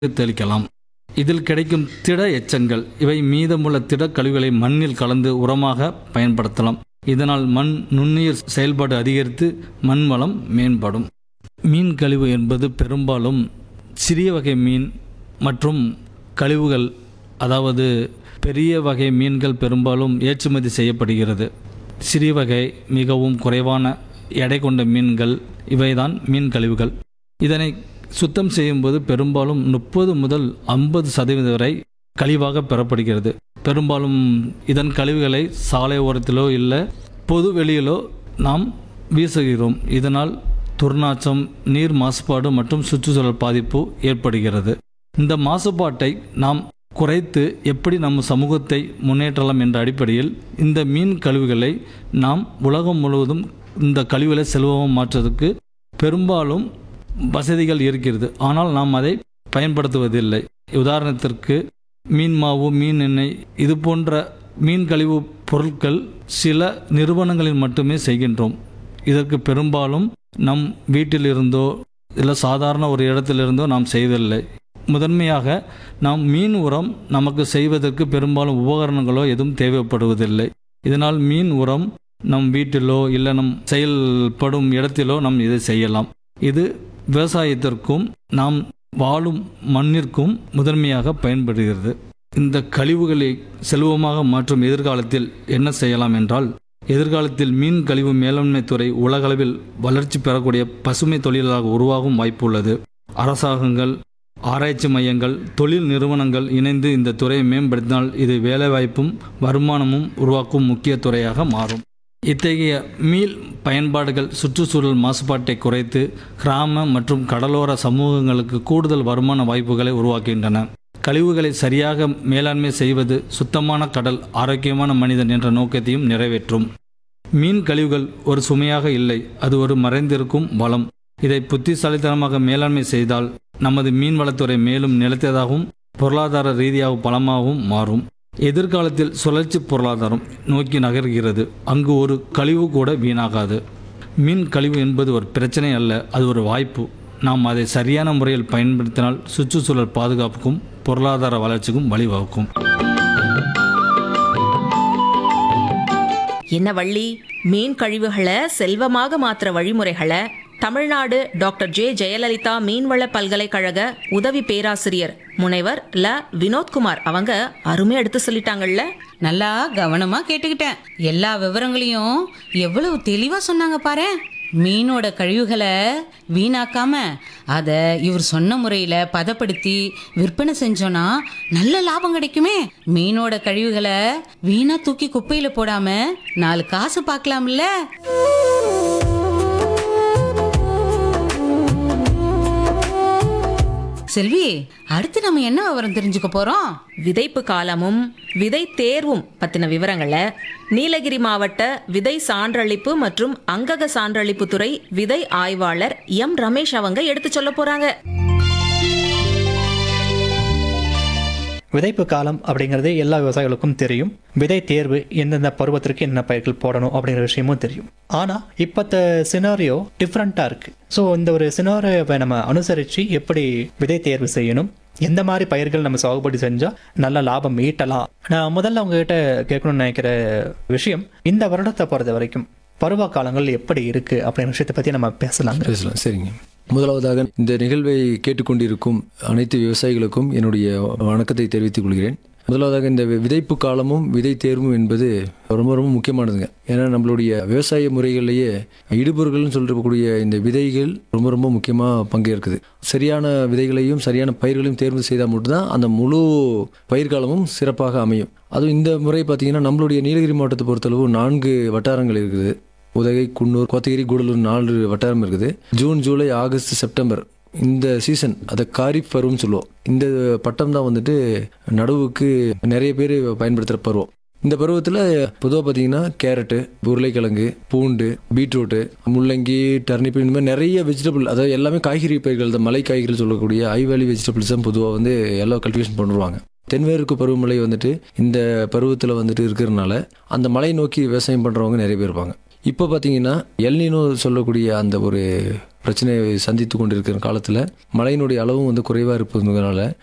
தெளிக்கலாம் இதில் கிடைக்கும் திட எச்சங்கள் இவை மீதமுள்ள திட கழிவுகளை மண்ணில் கலந்து உரமாக பயன்படுத்தலாம் இதனால் மண் நுண்ணுயிர் செயல்பாடு அதிகரித்து மண் வளம் மேம்படும் மீன் கழிவு என்பது பெரும்பாலும் சிறிய வகை மீன் மற்றும் கழிவுகள் அதாவது பெரிய வகை மீன்கள் பெரும்பாலும் ஏற்றுமதி செய்யப்படுகிறது சிறிய வகை மிகவும் குறைவான எடை கொண்ட மீன்கள் இவைதான் மீன் கழிவுகள் இதனை சுத்தம் செய்யும்போது பெரும்பாலும் முப்பது முதல் ஐம்பது சதவீதம் வரை கழிவாக பெறப்படுகிறது பெரும்பாலும் இதன் கழிவுகளை சாலை ஓரத்திலோ இல்லை பொது வெளியிலோ நாம் வீசுகிறோம் இதனால் துர்நாற்றம் நீர் மாசுபாடு மற்றும் சுற்றுச்சூழல் பாதிப்பு ஏற்படுகிறது இந்த மாசுபாட்டை நாம் குறைத்து எப்படி நம் சமூகத்தை முன்னேற்றலாம் என்ற அடிப்படையில் இந்த மீன் கழிவுகளை நாம் உலகம் முழுவதும் இந்த கழிவுகளை செல்வமாக மாற்றுவதற்கு பெரும்பாலும் வசதிகள் இருக்கிறது ஆனால் நாம் அதை பயன்படுத்துவதில்லை உதாரணத்திற்கு மீன் மாவு மீன் எண்ணெய் இது போன்ற மீன் கழிவு பொருட்கள் சில நிறுவனங்களில் மட்டுமே செய்கின்றோம் இதற்கு பெரும்பாலும் நம் வீட்டிலிருந்தோ இல்லை சாதாரண ஒரு இடத்திலிருந்தோ நாம் செய்வதில்லை முதன்மையாக நாம் மீன் உரம் நமக்கு செய்வதற்கு பெரும்பாலும் உபகரணங்களோ எதுவும் தேவைப்படுவதில்லை இதனால் மீன் உரம் நம் வீட்டிலோ இல்லை நம் செயல்படும் இடத்திலோ நாம் இதை செய்யலாம் இது விவசாயத்திற்கும் நாம் வாழும் மண்ணிற்கும் முதன்மையாக பயன்படுகிறது இந்த கழிவுகளை செல்வமாக மாற்றும் எதிர்காலத்தில் என்ன செய்யலாம் என்றால் எதிர்காலத்தில் மீன் கழிவு மேலாண்மை துறை உலகளவில் வளர்ச்சி பெறக்கூடிய பசுமை தொழிலாக உருவாகும் வாய்ப்பு உள்ளது அரசாங்கங்கள் ஆராய்ச்சி மையங்கள் தொழில் நிறுவனங்கள் இணைந்து இந்த துறையை மேம்படுத்தினால் இது வேலைவாய்ப்பும் வருமானமும் உருவாக்கும் முக்கிய துறையாக மாறும் இத்தகைய மீள் பயன்பாடுகள் சுற்றுச்சூழல் மாசுபாட்டை குறைத்து கிராம மற்றும் கடலோர சமூகங்களுக்கு கூடுதல் வருமான வாய்ப்புகளை உருவாக்குகின்றன கழிவுகளை சரியாக மேலாண்மை செய்வது சுத்தமான கடல் ஆரோக்கியமான மனிதன் என்ற நோக்கத்தையும் நிறைவேற்றும் மீன் கழிவுகள் ஒரு சுமையாக இல்லை அது ஒரு மறைந்திருக்கும் வளம் இதை புத்திசாலித்தனமாக மேலாண்மை செய்தால் நமது மீன்வளத்துறை மேலும் நிலைத்ததாகவும் பொருளாதார ரீதியாக பலமாகவும் மாறும் எதிர்காலத்தில் சுழற்சி பொருளாதாரம் நோக்கி நகர்கிறது அங்கு ஒரு கழிவு கூட வீணாகாது மீன் கழிவு என்பது ஒரு பிரச்சனை அல்ல அது ஒரு வாய்ப்பு நாம் அதை சரியான முறையில் பயன்படுத்தினால் சுற்றுச்சூழல் பாதுகாப்புக்கும் பொருளாதார வளர்ச்சிக்கும் வழிவகுக்கும் என்ன வள்ளி மீன் கழிவுகளை செல்வமாக மாற்றுற வழிமுறைகளை தமிழ்நாடு டாக்டர் ஜே ஜெயலலிதா மீன்வள பல்கலைக்கழக உதவி பேராசிரியர் முனைவர் ல வினோத்குமார் அவங்க அருமையா எடுத்து சொல்லிட்டாங்கல்ல நல்லா கவனமா கேட்டுக்கிட்டேன் எல்லா விவரங்களையும் எவ்வளவு தெளிவா சொன்னாங்க பாரு மீனோட கழிவுகளை வீணாக்காம அதை இவர் சொன்ன முறையில பதப்படுத்தி விற்பனை செஞ்சோன்னா நல்ல லாபம் கிடைக்குமே மீனோட கழிவுகளை வீணா தூக்கி குப்பையில போடாம நாலு காசு பார்க்கலாம்ல செல்வி அடுத்து நம்ம என்ன விவரம் தெரிஞ்சுக்க போறோம் விதைப்பு காலமும் விதை தேர்வும் பத்தின விவரங்களை நீலகிரி மாவட்ட விதை சான்றளிப்பு மற்றும் அங்கக சான்றளிப்பு துறை விதை ஆய்வாளர் எம் ரமேஷ் அவங்க எடுத்து சொல்ல போறாங்க விதைப்பு காலம் அப்படிங்கிறது எல்லா விவசாயிகளுக்கும் தெரியும் விதை தேர்வு எந்தெந்த பருவத்திற்கு என்ன பயிர்கள் போடணும் அப்படிங்கிற விஷயமும் தெரியும் ஆனால் இப்போத்த சினாரியோ டிஃப்ரெண்ட்டாக இருக்குது ஸோ இந்த ஒரு சினாரியோவை நம்ம அனுசரித்து எப்படி விதை தேர்வு செய்யணும் எந்த மாதிரி பயிர்கள் நம்ம சாகுபடி செஞ்சால் நல்ல லாபம் ஈட்டலாம் நான் முதல்ல உங்ககிட்ட கேட்கணும்னு நினைக்கிற விஷயம் இந்த வருடத்தை பொறுத்த வரைக்கும் பருவ காலங்கள் எப்படி இருக்குது அப்படிங்கிற விஷயத்தை பற்றி நம்ம பேசலாங்க பேசலாம் சரிங்க முதலாவதாக இந்த நிகழ்வை கேட்டுக்கொண்டிருக்கும் அனைத்து விவசாயிகளுக்கும் என்னுடைய வணக்கத்தை தெரிவித்துக் கொள்கிறேன் முதலாவதாக இந்த விதைப்பு காலமும் விதை தேர்வும் என்பது ரொம்ப ரொம்ப முக்கியமானதுங்க ஏன்னா நம்மளுடைய விவசாய முறைகளிலேயே இடுபொருள்கள்னு சொல்லக்கூடிய இந்த விதைகள் ரொம்ப ரொம்ப முக்கியமாக பங்கேற்குது சரியான விதைகளையும் சரியான பயிர்களையும் தேர்வு செய்தால் மட்டும்தான் அந்த முழு பயிர்காலமும் சிறப்பாக அமையும் அதுவும் இந்த முறை பார்த்தீங்கன்னா நம்மளுடைய நீலகிரி மாவட்டத்தை பொறுத்தளவு நான்கு வட்டாரங்கள் இருக்குது உதகை குன்னூர் கோத்தகிரி கூடலூர் நாலு வட்டாரம் இருக்குது ஜூன் ஜூலை ஆகஸ்ட் செப்டம்பர் இந்த சீசன் அதை காரிஃப் பருவம்னு சொல்லுவோம் இந்த பட்டம் தான் வந்துட்டு நடவுக்கு நிறைய பேர் பயன்படுத்துகிற பருவம் இந்த பருவத்தில் பொதுவாக பார்த்தீங்கன்னா கேரட்டு உருளைக்கிழங்கு பூண்டு பீட்ரூட்டு முள்ளங்கி டர்னிப் இந்த மாதிரி நிறைய வெஜிடபிள் அதாவது எல்லாமே காய்கறி பயிர்கள் இந்த மலை காய்கறிகள் சொல்லக்கூடிய ஐ வேலி வெஜிடபிள்ஸ் தான் பொதுவாக வந்து எல்லாம் கல்டிவேஷன் பண்ணுவாங்க தென்மேற்கு பருவமழை வந்துட்டு இந்த பருவத்தில் வந்துட்டு இருக்கிறதுனால அந்த மலை நோக்கி விவசாயம் பண்ணுறவங்க நிறைய பேர் இருப்பாங்க இப்போ பார்த்தீங்கன்னா எல்னினோ சொல்லக்கூடிய அந்த ஒரு பிரச்சனையை சந்தித்து கொண்டிருக்கிற காலத்தில் மழையினுடைய அளவும் வந்து குறைவாக இருப்பதுனால